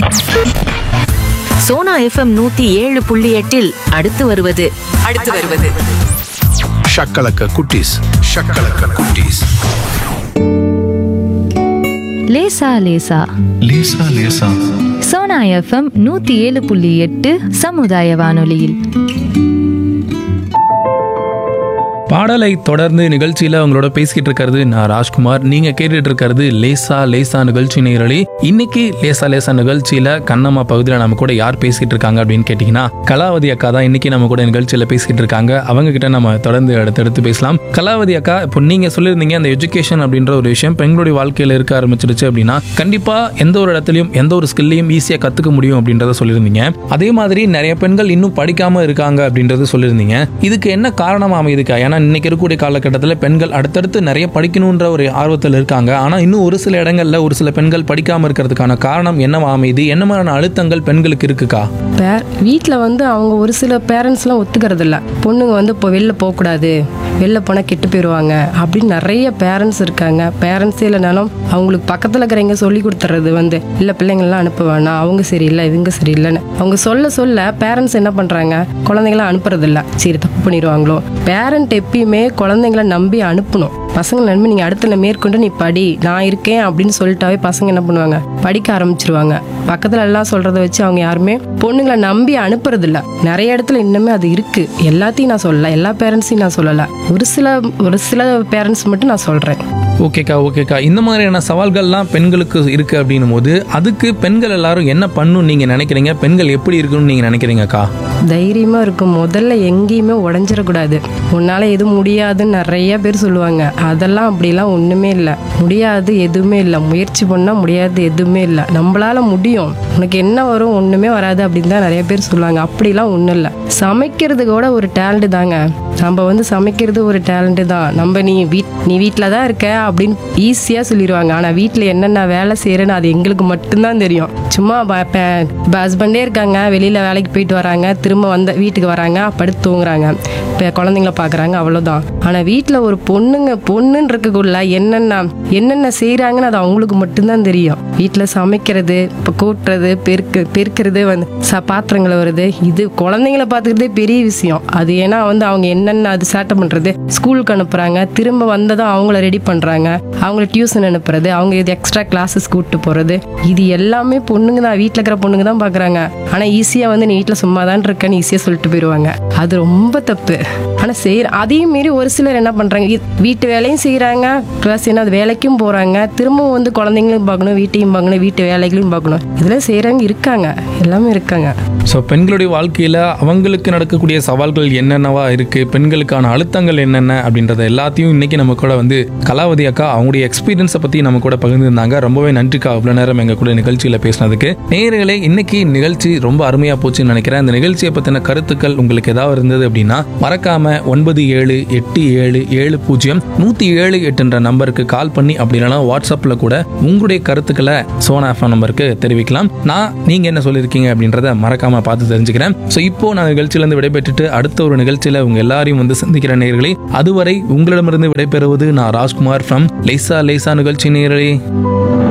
Sona FM நூத்தி ஏழு புள்ளி எட்டில் அடுத்து வருவது அடுத்து வருவது ஷக்கலக்க குட்டீஸ் ஷக்கலக்க குட்டீஸ் லேசா லேசா லேசா லேசா சோனா எஃப்எம் நூத்தி ஏழு புள்ளி எட்டு சமுதாய வானொலியில் பாடலை தொடர்ந்து நிகழ்ச்சியில உங்களோட பேசிக்கிட்டு இருக்கிறது நான் ராஜ்குமார் நீங்க கேட்டுட்டு இருக்கிறது லேசா லேசா நிகழ்ச்சி நேரலி இன்னைக்கு லேசா லேசா நிகழ்ச்சியில கண்ணம்மா பகுதியில் நம்ம கூட யார் பேசிக்கிட்டு இருக்காங்க அப்படின்னு கேட்டீங்கன்னா கலாவதி அக்கா தான் இன்னைக்கு நம்ம கூட நிகழ்ச்சியில பேசிக்கிட்டு இருக்காங்க அவங்க கிட்ட நம்ம தொடர்ந்து அடுத்தடுத்து பேசலாம் கலாவதி அக்கா இப்போ நீங்க சொல்லியிருந்தீங்க அந்த எஜுகேஷன் அப்படின்ற ஒரு விஷயம் பெண்களுடைய வாழ்க்கையில இருக்க ஆரம்பிச்சிருச்சு அப்படின்னா கண்டிப்பா எந்த ஒரு இடத்துலயும் எந்த ஒரு ஸ்கில்லையும் ஈஸியா கத்துக்க முடியும் அப்படின்றத சொல்லியிருந்தீங்க அதே மாதிரி நிறைய பெண்கள் இன்னும் படிக்காம இருக்காங்க அப்படின்றத சொல்லியிருந்தீங்க இதுக்கு என்ன காரணமா அமையுதுக்கா ஏன்னா இன்னைக்கு இருக்கக்கூடிய காலகட்டத்தில் பெண்கள் அடுத்தடுத்து நிறைய படிக்கணுன்ற ஒரு ஆர்வத்தில் இருக்காங்க ஆனா இன்னும் ஒரு சில இடங்கள்ல ஒரு சில பெண்கள் படிக்காம இருக்கிறதுக்கான காரணம் என்னவா அமையுது என்ன மாதிரியான அழுத்தங்கள் பெண்களுக்கு இருக்குக்கா பேர் வீட்டில் வந்து அவங்க ஒரு சில பேரண்ட்ஸ்லாம் ஒத்துக்கிறது இல்ல பொண்ணுங்க வந்து இப்போ வெளில போகக்கூடாது வெளில போனால் கெட்டு போயிடுவாங்க அப்படின்னு நிறைய பேரண்ட்ஸ் இருக்காங்க பேரண்ட்ஸே இல்லைனாலும் அவங்களுக்கு பக்கத்தில் இருக்கிறவங்க சொல்லி கொடுத்துறது வந்து இல்லை பிள்ளைங்கள்லாம் அனுப்ப வேணாம் அவங்க சரியில்லை இவங்க சரியில்லைன்னு அவங்க சொல்ல சொல்ல பேரண்ட்ஸ் என்ன பண்ணுறாங்க குழந்தைங்கள அனுப்புறதில்ல சரி தப்பு பண்ணிடுவாங்களோ பேரண்ட் எப்பயுமே குழந்தைங்கள நம்பி அனுப்பணும் பசங்க நம்பி நீங்கள் அடுத்த மேற்கொண்டு நீ படி நான் இருக்கேன் அப்படின்னு சொல்லிட்டாவே பசங்க என்ன பண்ணுவாங்க படிக்க ஆரம்பிச்சிருவாங்க பக்கத்துல எல்லாம் சொல்றத வச்சு அவங்க யாருமே பொண்ணுங்களை நம்பி அனுப்புறது இல்ல நிறைய இடத்துல இன்னுமே அது இருக்கு எல்லாத்தையும் நான் சொல்லல எல்லா பேரண்ட்ஸையும் நான் சொல்லல ஒரு சில ஒரு சில பேரண்ட்ஸ் மட்டும் நான் சொல்றேன் ஓகேக்கா ஓகேக்கா இந்த மாதிரியான சவால்கள்லாம் பெண்களுக்கு இருக்கு அப்படின்னும் போது அதுக்கு பெண்கள் எல்லாரும் என்ன பண்ணும் நீங்க நினைக்கிறீங்க பெண்கள் எப்படி இருக்கணும்னு நீங்க நினைக்கிறீங்கக்கா தைரியமா இருக்கும் முதல்ல எங்கேயுமே உடஞ்சிடக்கூடாது உன்னால எதுவும் முடியாதுன்னு நிறைய பேர் சொல்லுவாங்க அதெல்லாம் அப்படிலாம் ஒண்ணுமே இல்லை முடியாது எதுவுமே இல்லை முயற்சி பண்ணா முடியாது எதுவுமே இல்லை நம்மளால முடியும் உனக்கு என்ன வரும் ஒண்ணுமே வராது அப்படின்னு தான் நிறைய பேர் சொல்லுவாங்க அப்படிலாம் ஒன்றும் இல்லை சமைக்கிறது கூட ஒரு டேலண்ட் தாங்க நம்ம வந்து சமைக்கிறது ஒரு டேலண்ட் தான் நம்ம நீ வீட் நீ வீட்டில் தான் இருக்க அப்படின்னு ஈஸியாக சொல்லிடுவாங்க ஆனால் வீட்டில் என்னென்ன வேலை செய்கிறேன்னு அது எங்களுக்கு மட்டும்தான் தெரியும் சும்மா ஹஸ்பண்டே இருக்காங்க வெளியில் வேலைக்கு போயிட்டு வராங்க திரும்ப வந்த வீட்டுக்கு வராங்க படுத்து தூங்குறாங்க இப்போ குழந்தைங்கள பார்க்குறாங்க அவ்வளோதான் ஆனால் வீட்டில் ஒரு பொண்ணுங்க பொண்ணுன்னு இருக்கக்குள்ள என்னென்ன என்னென்ன செய்கிறாங்கன்னு அது அவங்களுக்கு மட்டும்தான் தெரியும் வீட்டில் சமைக்கிறது இப்போ கூட்டுறது பெருக்கு பெருக்கிறது வந்து ச பாத்திரங்களை வருது இது குழந்தைங்கள பார்த்துக்கிறதே பெரிய விஷயம் அது ஏன்னா வந்து அவங்க என்னென்ன அது சேட்டை பண்ணுறது ஸ்கூலுக்கு அனுப்புகிறாங்க திரும்ப வந்ததும் அவங்கள ரெடி பண்ணுறாங்க அவங்கள டியூஷன் அனுப்புறது அவங்க இது எக்ஸ்ட்ரா கிளாஸஸ் கூப்பிட்டு போகிறது இது எல்லாமே பொண்ணுங்க தான் வீட்டில் இருக்கிற பொண்ணுங்க தான் பார்க்குறாங்க ஆனால் ஈஸியாக வந்து நீ வீட்டில் சும்மா தான் இருக்கேன்னு ஈஸியாக சொல்லிட்டு போயிடுவாங்க அது ரொம்ப தப்பு ஆனால் செய்கிற அதையும் மீறி ஒரு சிலர் என்ன பண்ணுறாங்க வீட்டு வேலையும் செய்கிறாங்க ப்ளஸ் என்ன அது வேலைக்கும் போகிறாங்க திரும்பவும் வந்து குழந்தைங்களையும் பார்க்கணும் வீட்டையும் பார்க்கணும் வீட்டு வேலைகளையும் பார்க்கணும் இதெல்லாம் செய்கிறவங்க இருக்காங்க எல்லாமே இருக்காங்க ஸோ பெண்களுடைய வாழ்க்கையில் அவங்களுக்கு நடக்கக்கூடிய சவால்கள் என்னென்னவா இருக்கு பெண்களுக்கான அழுத்தங்கள் என்னென்ன அப்படின்றத எல்லாத்தையும் இன்னைக்கு நம்ம கூட வந்து கலாவதி அக்கா அவங்களுடைய எக்ஸ்பீரியன்ஸை பற்றி நம்ம கூட பகிர்ந்துருந்தாங்க ரொம்பவே நன்றிக்கா அவ்வளோ நேரம் எங்கள் கூட நிகழ்ச்சியில் பேசினதுக்கு நேயர்களே இன்னைக்கு நிகழ்ச்சி ரொம்ப அருமையாக போச்சுன்னு நினைக்கிறேன் இந்த நிகழ்ச்சியை பற்றின கருத்துக்கள் உங்களுக்கு ஏதாவது இருந்தது அப்படின்னா மறக்காம ஒன்பது ஏழு எட்டு ஏழு ஏழு பூஜ்ஜியம் நூற்றி ஏழு எட்டுன்ற நம்பருக்கு கால் பண்ணி அப்படி இல்லைனா வாட்ஸ்அப்பில் கூட உங்களுடைய கருத்துக்களை சோனா எஃப்எம் நம்பருக்கு தெரிவிக்கலாம் நான் நீங்கள் என்ன சொல்லியிருக்கீங்க அப்படின்றத மறக்காம பார்த்து தெரிஞ்சுக்கிறேன் ஸோ இப்போ நான் நிகழ்ச்சியிலேருந்து விடைபெற்றுட்டு அடுத்த ஒரு நிகழ்ச்சியில் உங்க எல்லாரையும் வந்து சந்திக்கிற நேயர்களே அதுவரை உங்களிடமிருந்து விடைபெறுவது நான் ராஜ்குமார் ஃப்ரம் லேசா லேசா நிகழ்ச்சி நேயர்களே